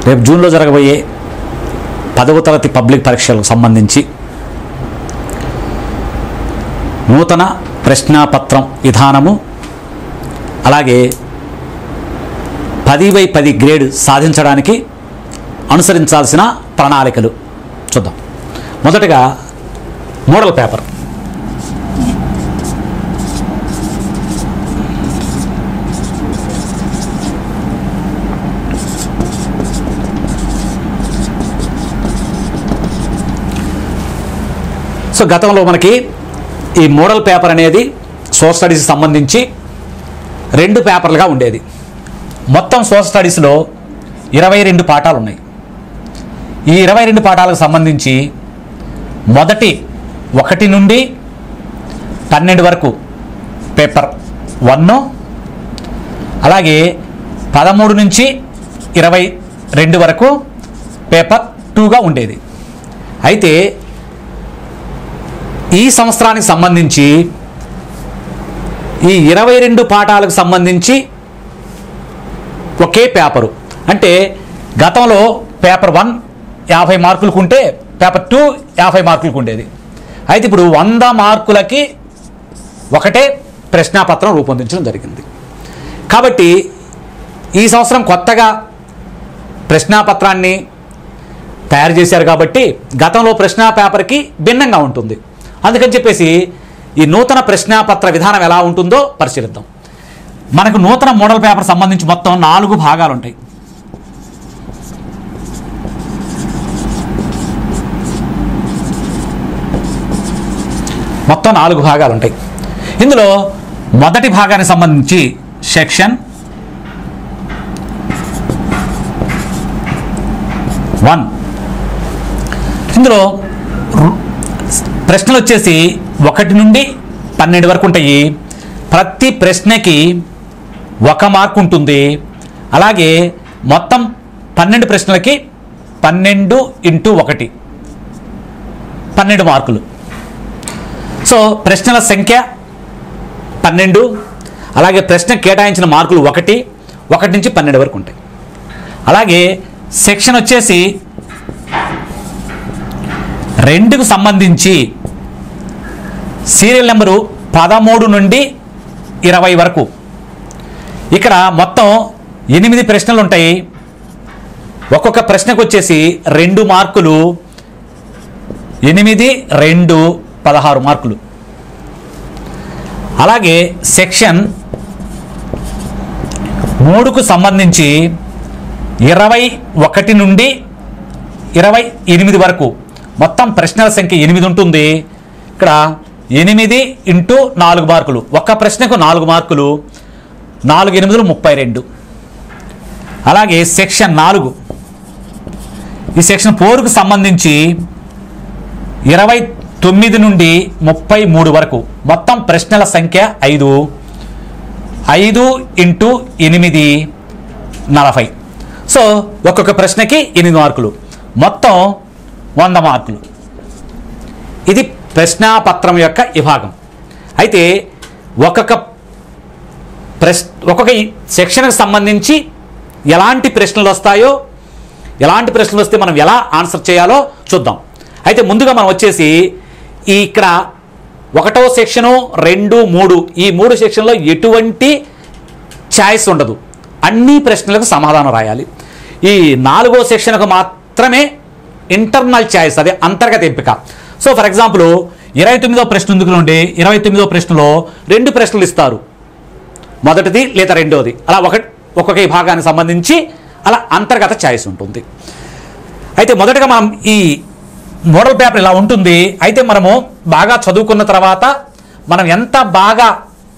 రేపు జూన్లో జరగబోయే పదవ తరగతి పబ్లిక్ పరీక్షలకు సంబంధించి నూతన ప్రశ్నాపత్రం విధానము అలాగే పది బై పది గ్రేడ్ సాధించడానికి అనుసరించాల్సిన ప్రణాళికలు చూద్దాం మొదటగా మోడల్ పేపర్ సో గతంలో మనకి ఈ మోడల్ పేపర్ అనేది సోషల్ స్టడీస్కి సంబంధించి రెండు పేపర్లుగా ఉండేది మొత్తం సోషల్ స్టడీస్లో ఇరవై రెండు పాఠాలు ఉన్నాయి ఈ ఇరవై రెండు పాఠాలకు సంబంధించి మొదటి ఒకటి నుండి పన్నెండు వరకు పేపర్ వన్ అలాగే పదమూడు నుంచి ఇరవై రెండు వరకు పేపర్ టూగా ఉండేది అయితే ఈ సంవత్సరానికి సంబంధించి ఈ ఇరవై రెండు పాఠాలకు సంబంధించి ఒకే పేపరు అంటే గతంలో పేపర్ వన్ యాభై మార్కులకు ఉంటే పేపర్ టూ యాభై మార్కులకు ఉండేది అయితే ఇప్పుడు వంద మార్కులకి ఒకటే ప్రశ్నాపత్రం రూపొందించడం జరిగింది కాబట్టి ఈ సంవత్సరం కొత్తగా ప్రశ్నాపత్రాన్ని తయారు చేశారు కాబట్టి గతంలో ప్రశ్నా పేపర్కి భిన్నంగా ఉంటుంది అందుకని చెప్పేసి ఈ నూతన ప్రశ్నాపత్ర విధానం ఎలా ఉంటుందో పరిశీలిద్దాం మనకు నూతన మోడల్ పేపర్ సంబంధించి మొత్తం నాలుగు భాగాలు ఉంటాయి మొత్తం నాలుగు భాగాలు ఉంటాయి ఇందులో మొదటి భాగానికి సంబంధించి సెక్షన్ వన్ ఇందులో రు- ప్రశ్నలు వచ్చేసి ఒకటి నుండి పన్నెండు వరకు ఉంటాయి ప్రతి ప్రశ్నకి ఒక మార్క్ ఉంటుంది అలాగే మొత్తం పన్నెండు ప్రశ్నలకి పన్నెండు ఇంటూ ఒకటి పన్నెండు మార్కులు సో ప్రశ్నల సంఖ్య పన్నెండు అలాగే ప్రశ్న కేటాయించిన మార్కులు ఒకటి ఒకటి నుంచి పన్నెండు వరకు ఉంటాయి అలాగే సెక్షన్ వచ్చేసి రెండుకు సంబంధించి సీరియల్ నెంబరు పదమూడు నుండి ఇరవై వరకు ఇక్కడ మొత్తం ఎనిమిది ప్రశ్నలు ఉంటాయి ఒక్కొక్క ప్రశ్నకు వచ్చేసి రెండు మార్కులు ఎనిమిది రెండు పదహారు మార్కులు అలాగే సెక్షన్ మూడుకు సంబంధించి ఇరవై ఒకటి నుండి ఇరవై ఎనిమిది వరకు మొత్తం ప్రశ్నల సంఖ్య ఎనిమిది ఉంటుంది ఇక్కడ ఎనిమిది ఇంటూ నాలుగు మార్కులు ఒక్క ప్రశ్నకు నాలుగు మార్కులు నాలుగు ఎనిమిదిలు ముప్పై రెండు అలాగే సెక్షన్ నాలుగు ఈ సెక్షన్ ఫోర్కు సంబంధించి ఇరవై తొమ్మిది నుండి ముప్పై మూడు వరకు మొత్తం ప్రశ్నల సంఖ్య ఐదు ఐదు ఇంటూ ఎనిమిది నలభై సో ఒక్కొక్క ప్రశ్నకి ఎనిమిది మార్కులు మొత్తం వంద మార్కులు ఇది ప్రశ్నాపత్రం యొక్క విభాగం అయితే ఒక్కొక్క ప్రశ్ ఒక్కొక్క ఈ సెక్షన్కి సంబంధించి ఎలాంటి ప్రశ్నలు వస్తాయో ఎలాంటి ప్రశ్నలు వస్తే మనం ఎలా ఆన్సర్ చేయాలో చూద్దాం అయితే ముందుగా మనం వచ్చేసి ఈ ఇక్కడ ఒకటో సెక్షను రెండు మూడు ఈ మూడు సెక్షన్లో ఎటువంటి ఛాయిస్ ఉండదు అన్ని ప్రశ్నలకు సమాధానం రాయాలి ఈ నాలుగో సెక్షన్కు మాత్రమే ఇంటర్నల్ ఛాయిస్ అదే అంతర్గత ఎంపిక సో ఫర్ ఎగ్జాంపుల్ ఇరవై తొమ్మిదో ప్రశ్న ఉంది నుండి ఇరవై తొమ్మిదో ప్రశ్నలో రెండు ప్రశ్నలు ఇస్తారు మొదటిది లేదా రెండోది అలా ఒక ఒక్కొక్క విభాగానికి సంబంధించి అలా అంతర్గత ఛాయిస్ ఉంటుంది అయితే మొదటగా మనం ఈ మోడల్ పేపర్ ఇలా ఉంటుంది అయితే మనము బాగా చదువుకున్న తర్వాత మనం ఎంత బాగా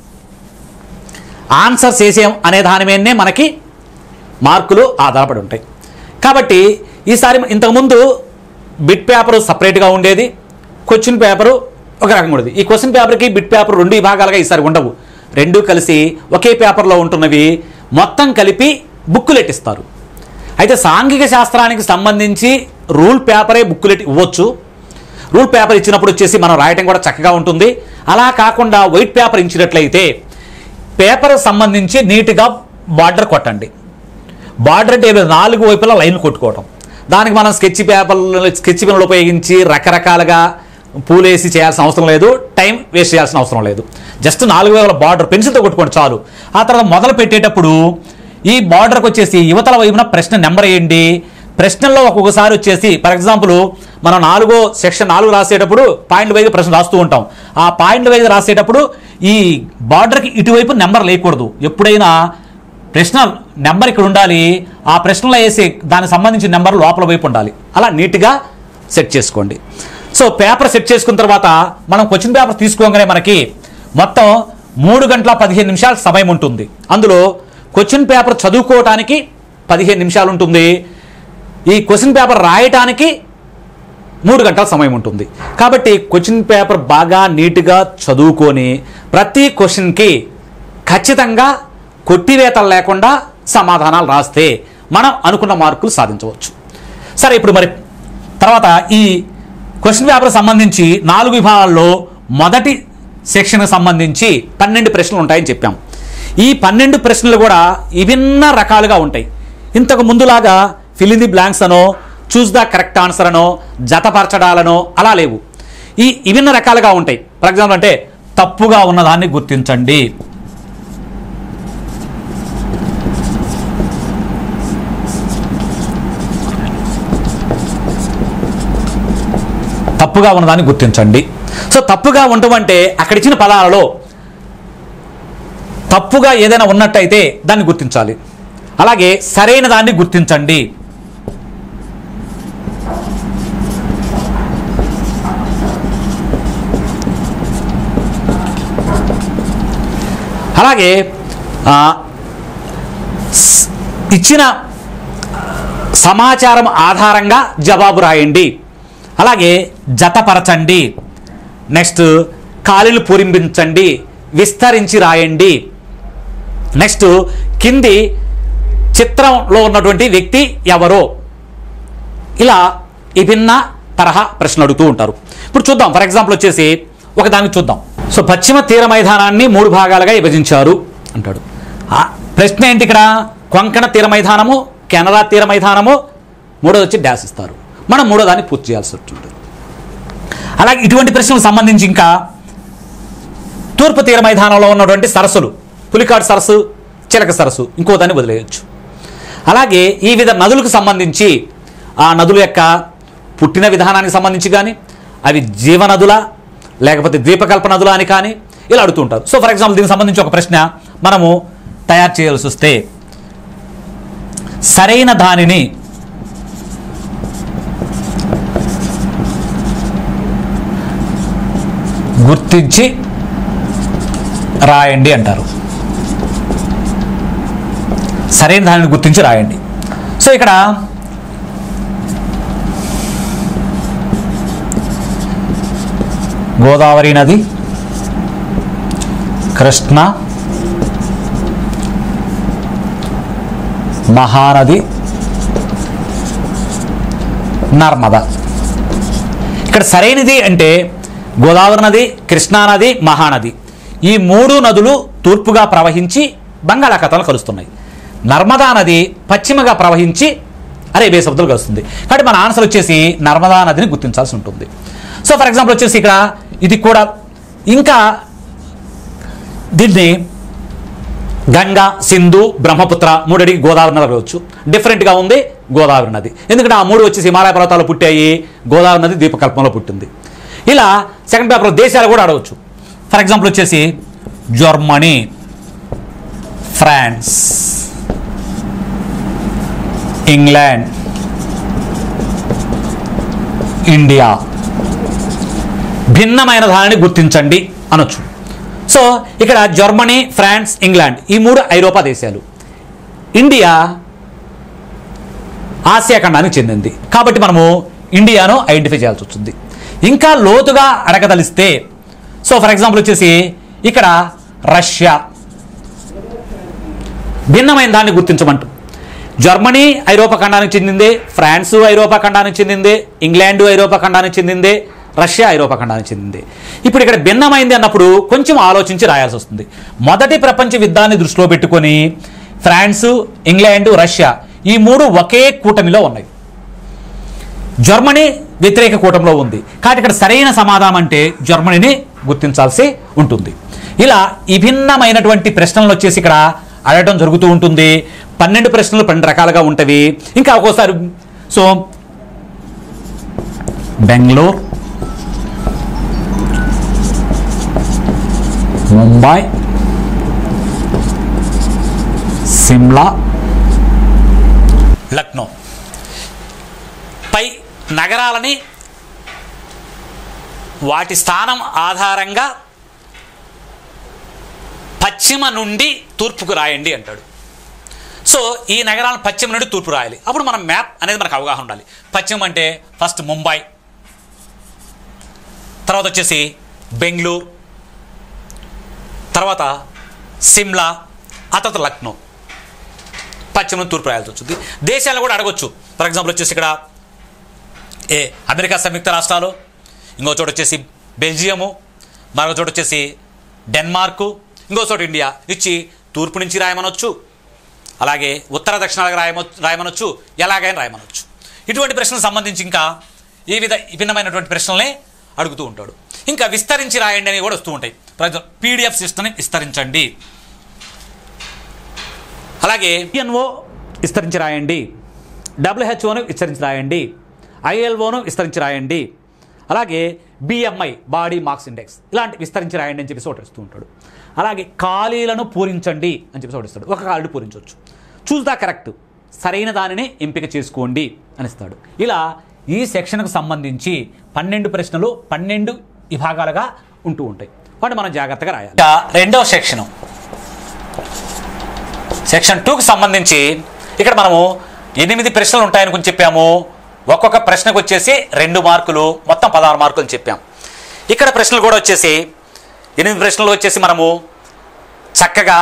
ఆన్సర్స్ వేసాం అనే దాని మీదనే మనకి మార్కులు ఆధారపడి ఉంటాయి కాబట్టి ఈసారి ఇంతకుముందు బిట్ పేపర్ సపరేట్గా ఉండేది క్వశ్చన్ పేపరు ఒక రకంగా ఉండేది ఈ క్వశ్చన్ పేపర్కి బిట్ పేపర్ రెండు విభాగాలుగా ఈసారి ఉండవు రెండు కలిసి ఒకే పేపర్లో ఉంటున్నవి మొత్తం కలిపి బుక్కులెట్ ఇస్తారు అయితే సాంఘిక శాస్త్రానికి సంబంధించి రూల్ పేపరే బుక్కులెట్ ఇవ్వచ్చు రూల్ పేపర్ ఇచ్చినప్పుడు వచ్చేసి మనం రాయటం కూడా చక్కగా ఉంటుంది అలా కాకుండా వైట్ పేపర్ ఇచ్చినట్లయితే పేపర్ సంబంధించి నీట్గా బార్డర్ కొట్టండి బార్డర్ అంటే ఏం లేదు, నాలుగు వైపులా లైన్ కొట్టుకోవటం దానికి మనం స్కెచ్ పేపర్లు స్కెచ్ పెన్నులు ఉపయోగించి రకరకాలుగా పూలేసి చేయాల్సిన అవసరం లేదు టైం వేస్ట్ చేయాల్సిన అవసరం లేదు జస్ట్ నాలుగు వేల బార్డర్ పెన్సిల్తో కొట్టుకోండి చాలు ఆ తర్వాత మొదలు పెట్టేటప్పుడు ఈ బార్డర్కి వచ్చేసి యువతల వైపున ప్రశ్న నెంబర్ వేయండి ప్రశ్నల్లో ఒక్కొక్కసారి వచ్చేసి ఫర్ ఎగ్జాంపుల్ మనం నాలుగో సెక్షన్ నాలుగు రాసేటప్పుడు పాయింట్ వైజ్ ప్రశ్న రాస్తూ ఉంటాం ఆ పాయింట్ వైజ్ రాసేటప్పుడు ఈ బార్డర్కి ఇటువైపు నెంబర్ లేకూడదు ఎప్పుడైనా ప్రశ్న నెంబర్ ఇక్కడ ఉండాలి ఆ ప్రశ్నలో వేసే దానికి సంబంధించిన నెంబర్ లోపల వైపు ఉండాలి అలా నీట్గా సెట్ చేసుకోండి సో పేపర్ సెట్ చేసుకున్న తర్వాత మనం క్వశ్చన్ పేపర్ తీసుకోగానే మనకి మొత్తం మూడు గంటల పదిహేను నిమిషాల సమయం ఉంటుంది అందులో క్వశ్చన్ పేపర్ చదువుకోవటానికి పదిహేను నిమిషాలు ఉంటుంది ఈ క్వశ్చన్ పేపర్ రాయటానికి మూడు గంటల సమయం ఉంటుంది కాబట్టి క్వశ్చన్ పేపర్ బాగా నీట్గా చదువుకొని ప్రతి క్వశ్చన్కి ఖచ్చితంగా కొట్టివేతలు లేకుండా సమాధానాలు రాస్తే మనం అనుకున్న మార్కులు సాధించవచ్చు సరే ఇప్పుడు మరి తర్వాత ఈ క్వశ్చన్ పేపర్ సంబంధించి నాలుగు విభాగాల్లో మొదటి సెక్షన్కి సంబంధించి పన్నెండు ప్రశ్నలు ఉంటాయని చెప్పాం ఈ పన్నెండు ప్రశ్నలు కూడా విభిన్న రకాలుగా ఉంటాయి ఇంతకు ముందులాగా ఫిల్ ఇన్ ది బ్లాంక్స్ అనో చూస్ ద కరెక్ట్ ఆన్సర్ అనో జతపరచడాలనో అలా లేవు ఈ విభిన్న రకాలుగా ఉంటాయి ఫర్ ఎగ్జాంపుల్ అంటే తప్పుగా ఉన్నదాన్ని గుర్తించండి తప్పుగా ఉన్నదాన్ని గుర్తించండి సో తప్పుగా ఉండటం అంటే అక్కడ ఇచ్చిన పదాలలో తప్పుగా ఏదైనా ఉన్నట్టయితే దాన్ని గుర్తించాలి అలాగే సరైన దాన్ని గుర్తించండి అలాగే ఆ, స్- ఇచ్చిన సమాచారం ఆధారంగా జవాబు రాయండి అలాగే జతపరచండి నెక్స్ట్ ఖాళీలు పూరింపించండి విస్తరించి రాయండి నెక్స్ట్ కింది చిత్రంలో ఉన్నటువంటి వ్యక్తి ఎవరో ఇలా విభిన్న తరహా ప్రశ్నలు అడుగుతూ ఉంటారు ఇప్పుడు చూద్దాం ఫర్ ఎగ్జాంపుల్ వచ్చేసి ఒక దానికి చూద్దాం సో పశ్చిమ తీర మైదానాన్ని మూడు భాగాలుగా విభజించారు అంటాడు ఆ ప్రశ్న ఏంటి ఇక్కడ కొంకణ తీర మైదానము కెనరా తీర మైదానము మూడోది వచ్చి డ్యాస్ ఇస్తారు మనం మూడో దాన్ని పూర్తి చేయాల్సి ఉంటుంది అలాగే ఇటువంటి ప్రశ్నలకు సంబంధించి ఇంకా తూర్పు తీర మైదానంలో ఉన్నటువంటి సరస్సులు పులికాడు సరస్సు చిలక సరస్సు ఇంకో దాన్ని వదిలేయచ్చు అలాగే ఈ విధ నదులకు సంబంధించి ఆ నదుల యొక్క పుట్టిన విధానానికి సంబంధించి కానీ అవి జీవనదులా లేకపోతే ద్వీపకల్ప నదులా అని కానీ ఇలా అడుగుతూ ఉంటారు సో ఫర్ ఎగ్జాంపుల్ దీనికి సంబంధించి ఒక ప్రశ్న మనము తయారు చేయాల్సి వస్తే సరైన దానిని గుర్తించి రాయండి అంటారు సరైన దానిని గుర్తించి రాయండి సో ఇక్కడ గోదావరి నది కృష్ణ మహానది నర్మద ఇక్కడ సరైనది అంటే గోదావరి నది కృష్ణానది మహానది ఈ మూడు నదులు తూర్పుగా ప్రవహించి బంగాళాఖాతంలో కలుస్తున్నాయి నర్మదా నది పశ్చిమగా ప్రవహించి అరేబియా సముద్రం కలుస్తుంది కాబట్టి మన ఆన్సర్ వచ్చేసి నర్మదా నదిని గుర్తించాల్సి ఉంటుంది సో ఫర్ ఎగ్జాంపుల్ వచ్చేసి ఇక్కడ ఇది కూడా ఇంకా దీన్ని గంగా సింధు బ్రహ్మపుత్ర మూడడికి గోదావరి నది అడగవచ్చు డిఫరెంట్గా ఉంది గోదావరి నది ఎందుకంటే ఆ మూడు వచ్చేసి హిమాలయ పర్వతాలు పుట్టాయి గోదావరి నది ద్వీపకల్పంలో పుట్టింది ఇలా సెకండ్ పేపర్ దేశాలు కూడా అడగవచ్చు ఫర్ ఎగ్జాంపుల్ వచ్చేసి జర్మనీ ఫ్రాన్స్ ఇంగ్లాండ్ ఇండియా భిన్నమైన దానిని గుర్తించండి అనొచ్చు సో ఇక్కడ జర్మనీ ఫ్రాన్స్ ఇంగ్లాండ్ ఈ మూడు ఐరోపా దేశాలు ఇండియా ఆసియా ఖండానికి చెందింది కాబట్టి మనము ఇండియాను ఐడెంటిఫై చేయాల్సి వస్తుంది ఇంకా లోతుగా అడగదలిస్తే సో ఫర్ ఎగ్జాంపుల్ వచ్చేసి ఇక్కడ రష్యా భిన్నమైన దాన్ని గుర్తించమంటూ జర్మనీ ఐరోపా ఖండానికి చెందిందే ఫ్రాన్స్ ఐరోపా ఖండానికి చెందిందే ఇంగ్లాండ్ ఐరోపా ఖండానికి చెందిందే రష్యా ఐరోపా ఖండానికి చెందింది ఇప్పుడు ఇక్కడ భిన్నమైంది అన్నప్పుడు కొంచెం ఆలోచించి రాయాల్సి వస్తుంది మొదటి ప్రపంచ యుద్ధాన్ని దృష్టిలో పెట్టుకొని ఫ్రాన్స్ ఇంగ్లాండ్ రష్యా ఈ మూడు ఒకే కూటమిలో ఉన్నాయి జర్మనీ వ్యతిరేక కూటమిలో ఉంది కాబట్టి ఇక్కడ సరైన సమాధానం అంటే జర్మనీని గుర్తించాల్సి ఉంటుంది ఇలా విభిన్నమైనటువంటి ప్రశ్నలు వచ్చేసి ఇక్కడ అడగడం జరుగుతూ ఉంటుంది పన్నెండు ప్రశ్నలు పన్నెండు రకాలుగా ఉంటవి ఇంకా ఒక్కోసారి సో బెంగళూరు ముంబై సిమ్లా లక్నో పై నగరాలని వాటి స్థానం ఆధారంగా పశ్చిమ నుండి తూర్పుకు రాయండి అంటాడు సో ఈ నగరాలను పశ్చిమ నుండి తూర్పు రాయాలి అప్పుడు మనం మ్యాప్ అనేది మనకు అవగాహన ఉండాలి పశ్చిమ అంటే ఫస్ట్ ముంబై తర్వాత వచ్చేసి బెంగళూరు తర్వాత సిమ్లా ఆ తర్వాత లక్నో పశ్చిమ నుండి తూర్పు రాయాల్సి వచ్చింది దేశాలు కూడా అడగొచ్చు ఫర్ ఎగ్జాంపుల్ వచ్చేసి ఇక్కడ ఏ అమెరికా సంయుక్త రాష్ట్రాలు ఇంకో చోట వచ్చేసి బెల్జియము మరొక చోట వచ్చేసి డెన్మార్కు ఇంకో చోట ఇండియా ఇచ్చి తూర్పు నుంచి రాయమనొచ్చు అలాగే ఉత్తర దక్షిణాలకు రాయమ రాయమనొచ్చు ఎలాగైనా రాయమనొచ్చు ఇటువంటి ప్రశ్నలకు సంబంధించి ఇంకా ఈ విధ విభిన్నమైనటువంటి ప్రశ్నల్ని అడుగుతూ ఉంటాడు ఇంకా విస్తరించి రాయండి అని కూడా వస్తూ ఉంటాయి ఫర్ ఎగ్జాంపుల్ పీడిఎఫ్ సిస్టమ్ని విస్తరించండి అలాగే పిఎన్ఓ విస్తరించి రాయండి డబ్ల్యూహెచ్ఓను విస్తరించి రాయండి ఐఎల్ఓను విస్తరించి రాయండి అలాగే బిఎంఐ బాడీ మార్క్స్ ఇండెక్స్ ఇలాంటి విస్తరించి రాయండి అని చెప్పేసి ఒకటి ఇస్తూ ఉంటాడు అలాగే ఖాళీలను పూరించండి అని చెప్పేసి ఒకటి ఇస్తాడు ఒక ఖాళీ పూరించవచ్చు చూస్ దా కరెక్ట్ సరైన దానిని ఎంపిక చేసుకోండి అని ఇస్తాడు ఇలా ఈ సెక్షన్కు సంబంధించి పన్నెండు ప్రశ్నలు పన్నెండు విభాగాలుగా ఉంటూ ఉంటాయి వాటి మనం జాగ్రత్తగా రాయాలి ఇక రెండవ సెక్షను సెక్షన్ టూకి సంబంధించి ఇక్కడ మనము ఎనిమిది ప్రశ్నలు ఉంటాయని కొంచెం చెప్పాము ఒక్కొక్క ప్రశ్నకు వచ్చేసి రెండు మార్కులు మొత్తం పదహారు మార్కులు అని చెప్పాం ఇక్కడ ప్రశ్నలు కూడా వచ్చేసి ఎనిమిది ప్రశ్నలు వచ్చేసి మనము చక్కగా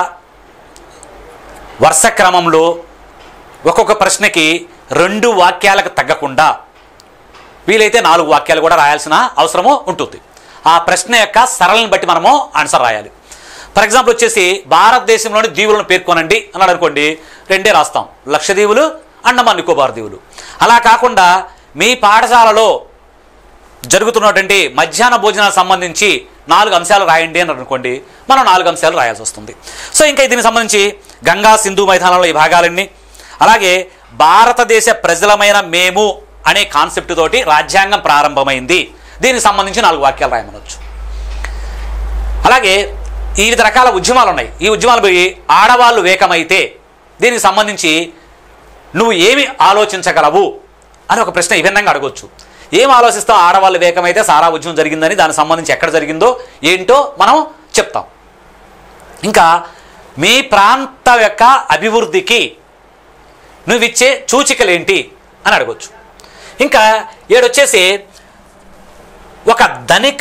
వరుస క్రమంలో ఒక్కొక్క ప్రశ్నకి రెండు వాక్యాలకు తగ్గకుండా వీలైతే నాలుగు వాక్యాలు కూడా రాయాల్సిన అవసరము ఉంటుంది ఆ ప్రశ్న యొక్క సరళని బట్టి మనము ఆన్సర్ రాయాలి ఫర్ ఎగ్జాంపుల్ వచ్చేసి భారతదేశంలోని దీవులను పేర్కొనండి అన్నాడు అనుకోండి రెండే రాస్తాం లక్షద్వీపులు అండమాన్ నికోబార్ దీవులు అలా కాకుండా మీ పాఠశాలలో జరుగుతున్నటువంటి మధ్యాహ్న భోజనాలకు సంబంధించి నాలుగు అంశాలు రాయండి అని అనుకోండి మనం నాలుగు అంశాలు రాయాల్సి వస్తుంది సో ఇంకా దీనికి సంబంధించి గంగా సింధు మైదానంలో ఈ భాగాలన్నీ అలాగే భారతదేశ ప్రజలమైన మేము అనే కాన్సెప్ట్ తోటి రాజ్యాంగం ప్రారంభమైంది దీనికి సంబంధించి నాలుగు వాక్యాలు రాయమనొచ్చు అలాగే ఈ వివిధ రకాల ఉద్యమాలు ఉన్నాయి ఈ ఉద్యమాలు పోయి ఆడవాళ్ళు వేకమైతే దీనికి సంబంధించి నువ్వు ఏమి ఆలోచించగలవు అని ఒక ప్రశ్న విభిన్నంగా అడగొచ్చు ఏం ఆలోచిస్తాం ఆడవాళ్ళు వేకమైతే సారా ఉద్యమం జరిగిందని దానికి సంబంధించి ఎక్కడ జరిగిందో ఏంటో మనం చెప్తాం ఇంకా మీ ప్రాంత యొక్క అభివృద్ధికి నువ్విచ్చే సూచికలేంటి అని అడగొచ్చు ఇంకా ఏడొచ్చేసి ఒక ధనిక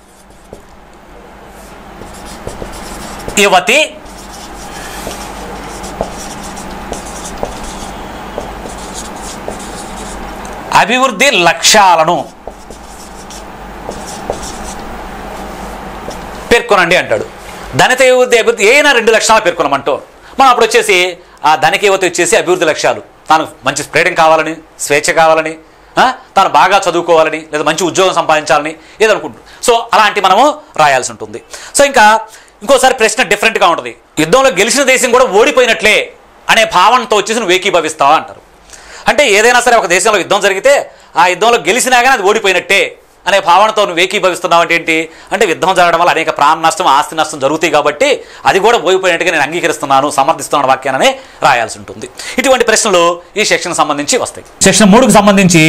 యువతి అభివృద్ధి లక్ష్యాలను పేర్కొనండి అంటాడు ధనిక యువతి అభివృద్ధి ఏదైనా రెండు లక్షణాలు పేర్కొనమంటూ మనం అప్పుడు వచ్చేసి ఆ ధనిక యువతి వచ్చేసి అభివృద్ధి లక్ష్యాలు తాను మంచి ఫ్రీడమ్ కావాలని స్వేచ్ఛ కావాలని ఆ, తాను బాగా చదువుకోవాలని లేదా మంచి ఉద్యోగం సంపాదించాలని ఏదనుకుంటుంది సో అలాంటి మనము రాయాల్సి ఉంటుంది సో ఇంకా ఇంకోసారి ప్రశ్న డిఫరెంట్గా ఉంటుంది యుద్ధంలో గెలిచిన దేశం కూడా ఓడిపోయినట్లే అనే భావనతో వచ్చేసి నువ్వు ఏకీభవిస్తావా అంటారు అంటే ఏదైనా సరే ఒక దేశంలో యుద్ధం జరిగితే ఆ యుద్ధంలో గెలిచినా కానీ అది ఓడిపోయినట్టే అనే భావనతో నువ్వు ఏకీభవిస్తున్నావు అంటే ఏంటి అంటే యుద్ధం జరగడం వల్ల అనేక ప్రాణ నష్టం ఆస్తి నష్టం జరుగుతాయి కాబట్టి అది కూడా ఓడిపోయినట్టుగా నేను అంగీకరిస్తున్నాను సమర్థిస్తున్నాను వాక్యాన్ని రాయాల్సి ఉంటుంది ఇటువంటి ప్రశ్నలు ఈ సెక్షన్ సంబంధించి వస్తాయి సెక్షన్ మూడుకు సంబంధించి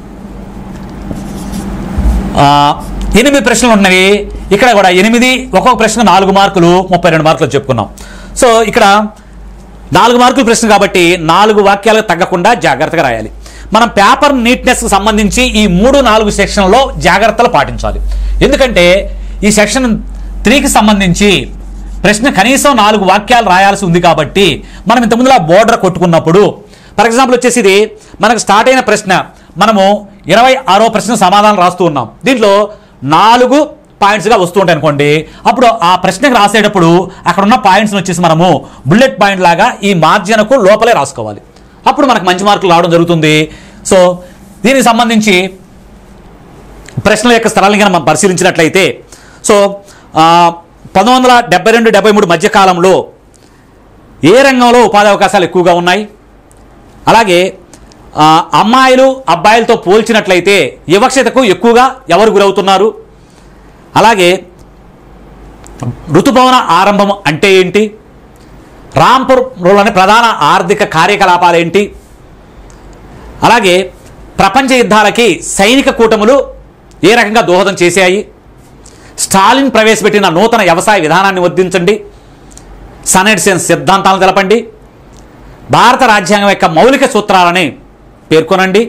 ఆ, ఎనిమిది ప్రశ్నలు ఉన్నవి ఇక్కడ కూడా ఎనిమిది ఒక్కొక్క ప్రశ్న నాలుగు మార్కులు ముప్పై రెండు మార్కులు చెప్పుకున్నాం సో ఇక్కడ నాలుగు మార్కుల ప్రశ్న కాబట్టి నాలుగు వాక్యాలకు తగ్గకుండా జాగ్రత్తగా రాయాలి మనం పేపర్ నీట్నెస్కి సంబంధించి ఈ మూడు నాలుగు సెక్షన్లో జాగ్రత్తలు పాటించాలి ఎందుకంటే ఈ సెక్షన్ త్రీకి సంబంధించి ప్రశ్న కనీసం నాలుగు వాక్యాలు రాయాల్సి ఉంది కాబట్టి మనం ఇంతకుముందు ఆ బోర్డర్ కొట్టుకున్నప్పుడు ఫర్ ఎగ్జాంపుల్ వచ్చేసి ఇది మనకు స్టార్ట్ అయిన ప్రశ్న మనము ఇరవై ఆరో ప్రశ్న సమాధానం రాస్తూ ఉన్నాం దీంట్లో నాలుగు పాయింట్స్గా వస్తూ ఉంటాయి అనుకోండి అప్పుడు ఆ ప్రశ్నకు రాసేటప్పుడు అక్కడ ఉన్న పాయింట్స్ని వచ్చేసి మనము బుల్లెట్ పాయింట్ లాగా ఈ మార్జిన్కు లోపలే రాసుకోవాలి అప్పుడు మనకు మంచి మార్కులు రావడం జరుగుతుంది సో దీనికి సంబంధించి ప్రశ్నల యొక్క స్థలాన్ని కనుక మనం పరిశీలించినట్లయితే సో ఆ, పంతొమ్మిది వందల డెబ్బై రెండు డెబ్బై మూడు మధ్యకాలంలో ఏ రంగంలో ఉపాధి అవకాశాలు ఎక్కువగా ఉన్నాయి అలాగే ఆ, అమ్మాయిలు అబ్బాయిలతో పోల్చినట్లయితే వివక్షతకు ఎక్కువగా ఎవరు గురవుతున్నారు అలాగే ఋతుభవన ఆరంభం అంటే ఏంటి రాంపూర్లోని ప్రధాన ఆర్థిక కార్యకలాపాలు ఏంటి అలాగే ప్రపంచ యుద్ధాలకి సైనిక కూటములు ఏ రకంగా దోహదం చేశాయి స్టాలిన్ ప్రవేశపెట్టిన నూతన వ్యవసాయ విధానాన్ని వర్తించండి సనెడ్సెన్ సిద్ధాంతాలను తెలపండి భారత రాజ్యాంగం యొక్క మౌలిక సూత్రాలని పేర్కొనండి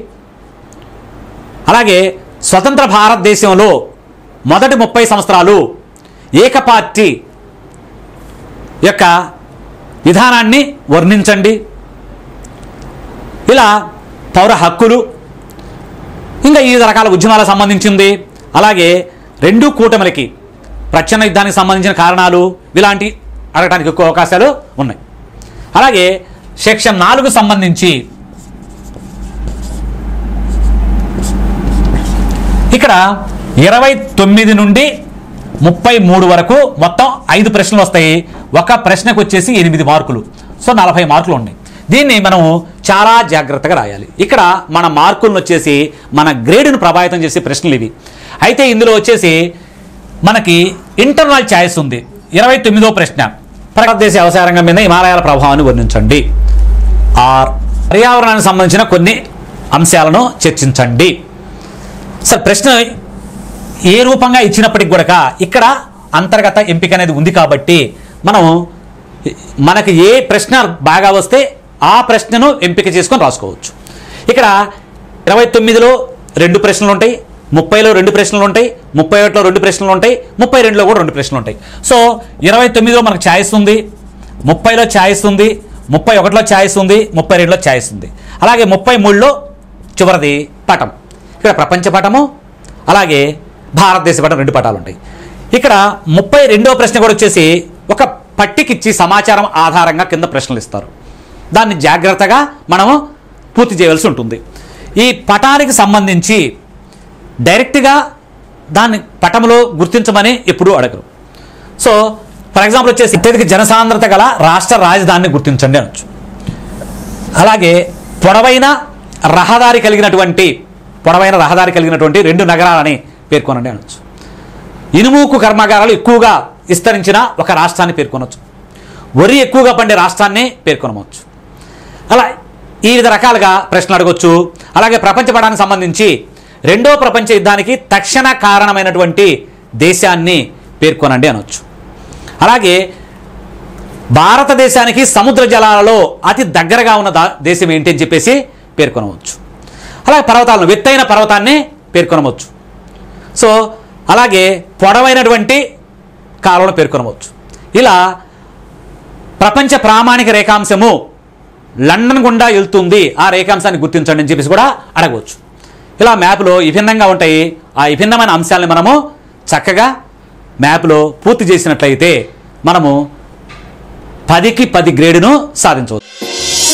అలాగే స్వతంత్ర భారతదేశంలో మొదటి ముప్పై సంవత్సరాలు ఏకపార్టీ యొక్క విధానాన్ని వర్ణించండి ఇలా పౌర హక్కులు ఇంకా వివిధ రకాల ఉద్యమాలకు సంబంధించింది అలాగే రెండు కూటమిలకి ప్రచ్ఛన్న యుద్ధానికి సంబంధించిన కారణాలు ఇలాంటి అడగడానికి ఎక్కువ అవకాశాలు ఉన్నాయి అలాగే సెక్షన్ నాలుగు సంబంధించి ఇక్కడ ఇరవై తొమ్మిది నుండి ముప్పై మూడు వరకు మొత్తం ఐదు ప్రశ్నలు వస్తాయి ఒక ప్రశ్నకు వచ్చేసి ఎనిమిది మార్కులు సో నలభై మార్కులు ఉన్నాయి దీన్ని మనం చాలా జాగ్రత్తగా రాయాలి ఇక్కడ మన మార్కులను వచ్చేసి మన గ్రేడ్ను ప్రభావితం చేసే ప్రశ్నలు ఇవి అయితే ఇందులో వచ్చేసి మనకి ఇంటర్నల్ ఛాయిస్ ఉంది ఇరవై తొమ్మిదో ప్రశ్న భారతదేశ వ్యవసాయ రంగం మీద హిమాలయాల ప్రభావాన్ని వర్ణించండి ఆర్ పర్యావరణానికి సంబంధించిన కొన్ని అంశాలను చర్చించండి సార్ ప్రశ్న ఏ రూపంగా ఇచ్చినప్పటికి కూడా ఇక్కడ అంతర్గత ఎంపిక అనేది ఉంది కాబట్టి మనం మనకి ఏ ప్రశ్న బాగా వస్తే ఆ ప్రశ్నను ఎంపిక చేసుకొని రాసుకోవచ్చు ఇక్కడ ఇరవై తొమ్మిదిలో రెండు ప్రశ్నలు ఉంటాయి ముప్పైలో రెండు ప్రశ్నలు ఉంటాయి ముప్పై ఒకటిలో రెండు ప్రశ్నలు ఉంటాయి ముప్పై రెండులో కూడా రెండు ప్రశ్నలు ఉంటాయి సో ఇరవై తొమ్మిదిలో మనకు ఛాయిస్ ఉంది ముప్పైలో ఛాయిస్ ఉంది ముప్పై ఒకటిలో ఛాయిస్ ఉంది ముప్పై రెండులో ఛాయిస్ ఉంది అలాగే ముప్పై మూడులో చివరిది పటం ఇక్కడ ప్రపంచ పటము అలాగే భారతదేశ పటం రెండు పటాలు ఉంటాయి ఇక్కడ ముప్పై రెండవ ప్రశ్న కూడా వచ్చేసి ఒక పట్టికిచ్చి సమాచారం ఆధారంగా కింద ప్రశ్నలు ఇస్తారు దాన్ని జాగ్రత్తగా మనము పూర్తి చేయవలసి ఉంటుంది ఈ పటానికి సంబంధించి డైరెక్ట్గా దాన్ని పటంలో గుర్తించమని ఎప్పుడూ అడగరు సో ఫర్ ఎగ్జాంపుల్ వచ్చేసి అత్యధిక జనసాంద్రత గల రాష్ట్ర రాజధానిని గుర్తించండి అనొచ్చు అలాగే పొడవైన రహదారి కలిగినటువంటి పొడవైన రహదారి కలిగినటువంటి రెండు నగరాలని పేర్కొనండి అనొచ్చు ఇనుముకు కర్మాగారాలు ఎక్కువగా విస్తరించిన ఒక రాష్ట్రాన్ని పేర్కొనవచ్చు వరి ఎక్కువగా పండే రాష్ట్రాన్ని పేర్కొనవచ్చు అలా ఈ వివిధ రకాలుగా ప్రశ్నలు అడగొచ్చు అలాగే ప్రపంచ పటానికి సంబంధించి రెండో ప్రపంచ యుద్ధానికి తక్షణ కారణమైనటువంటి దేశాన్ని పేర్కొనండి అనొచ్చు అలాగే భారతదేశానికి సముద్ర జలాలలో అతి దగ్గరగా ఉన్న దా- దేశం ఏంటి అని చెప్పేసి పేర్కొనవచ్చు అలాగే పర్వతాలను ఎత్తైన పర్వతాన్ని పేర్కొనవచ్చు సో అలాగే పొడవైనటువంటి కాలంలో పేర్కొనవచ్చు ఇలా ప్రపంచ ప్రామాణిక రేఖాంశము లండన్ గుండా వెళ్తుంది ఆ రేఖాంశాన్ని గుర్తించండి అని చెప్పేసి కూడా అడగవచ్చు ఇలా మ్యాప్లో విభిన్నంగా ఉంటాయి ఆ విభిన్నమైన అంశాలని మనము చక్కగా మ్యాప్లో పూర్తి చేసినట్లయితే మనము పదికి పది గ్రేడును సాధించవచ్చు